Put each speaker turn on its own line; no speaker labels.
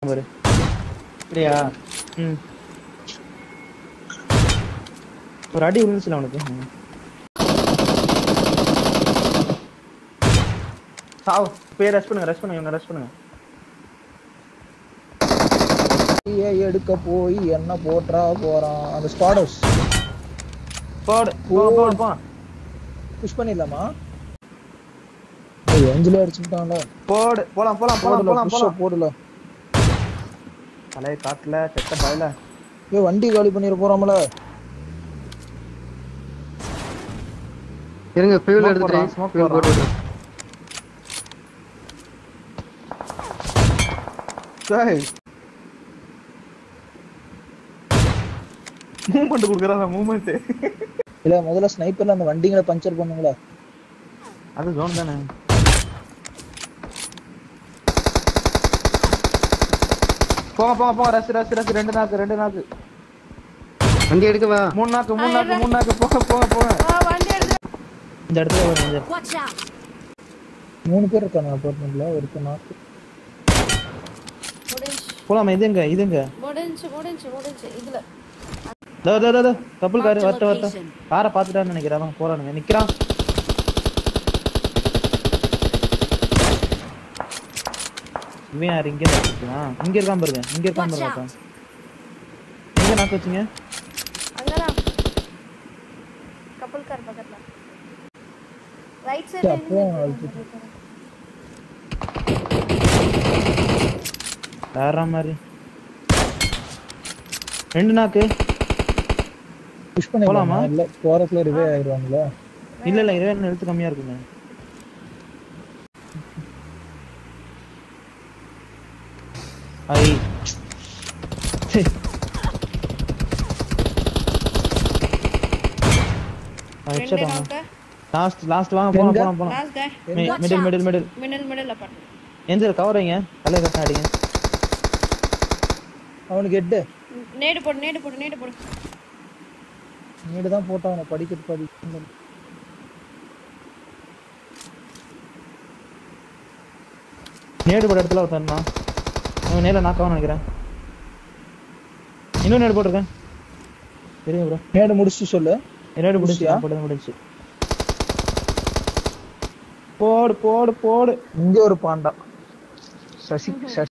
பாரு
அப்படியா
ம் ஒரு அடி விழுந்துச்சுல அவனுக்கு ம். சாவு போய் ரெஸ்ட் பண்ணுங்க ரெஸ்ட் பண்ணுங்க இவங்க ரெஸ்ட் பண்ணுங்க
ஏ எடுக்க போய் என்ன போட்டா போறான் அந்த ஸ்குவாடர்ஸ்
போடு போ போடு போ
புஷ் பண்ணிடலாமா ஏய் அஞ்சலி அடிச்சுட்டான்ல
போடு போலாம் போலாம் போலாம்
போடல
போலாம்
புஷ்
போலாம்
போடல
தலையை காட்டுல செத்த பயல
ஏய் வண்டி காலி பண்ணிர போறாமல
இருங்க ஃபியூல்
Smoke
எடுத்துட்டேன்
போடுறான், smoke
ஃபியூல் போட்டு
போடுறான்.
விடுறேன்.
சரி மூமெண்ட் கொடுக்குறாங்க மூமெண்ட்
இல்ல முதல்ல ஸ்னைப்பர்ல அந்த வண்டிங்களை பஞ்சர் பண்ணுங்களா
அது ஜோன் தானே போங்க போங்க போங்க ரஸ் ரஸ் ரஸ் ரெண்டு நாக்கு ரெண்டு நாக்கு
வண்டி எடுக்கவா
மூணு நாக்கு மூணு நாக்கு மூணு நாக்கு போங்க போங்க போங்க
ஆ, வண்டி எடுத்து
இந்த இடத்துல ஒரு கொஞ்சம்
வாட்ச் அவுட்
மூணு பேர் இருக்காங்க அபார்ட்மெண்ட்ல ஒருத்தர் நாக்கு
முடிஞ்சு
போலாமா இதுங்க இதுங்க
முடிஞ்சு முடிஞ்சு முடிஞ்சு இதுல
தோ தோ தோ, தோ கப்பல் காரு
Marked
வரட்ட வரட்ட
location.
காரை பார்த்துட்டான்னு நினைக்கிறேன் அவன் போறானுங்க நிக்கிறான் இவன் யார் இங்கே இருக்கான் இங்க இருக்கான் பாருங்க இங்க இருக்கான்
Watch
பாருங்க
out.
ஒருத்தன். எங்க நாக்கு வச்சீங்க
அங்கதான் கப்பல் கார் பக்கத்துல ரைட்
சரி, அப்போ
சைடு
வேற மாதிரி ரெண்டு நாக்கு
புஷ் பண்ணிடலாமா
போலாமா?
இல்ல போறதுல ரிவே ஆயிடுவாங்களா
இல்ல இல்ல இருபது எண்ணெய் எழுத்து கம்மியா இருக்குங்க ஐ சே. ஆ, headshot
ரெண்டு
வாங்க.
நாக்கு
லாஸ்ட் லாஸ்ட் வாங்க போலாம்
எங்க?
போலாம் போலாம்
லாஸ்ட் கை
middle middle middle
middle middle apart
எந்த கவர் வைங்க தலை கட்ட அடிங்க
அவனுக்கு எட்டு
நேடு போடு நேடு போடு நேடு போடு
நீடு தான் போட்டான் அவனை படிக்கிறது படி
நேடு போட்ட இடத்துல ஒருத்தன் இருந்தான். அவன் நேரில் நாக்காவும் நினைக்கிறேன் இன்னும் நேடு போட்டிருக்கேன் தெரியும் ப்ரோ
மேடு முடிச்சு சொல்லு
நேடு முடிச்சு
முடிச்சியா?
போட்டது முடிச்சு போடு போடு போடு
இங்க ஒரு பாண்டா சசி சசி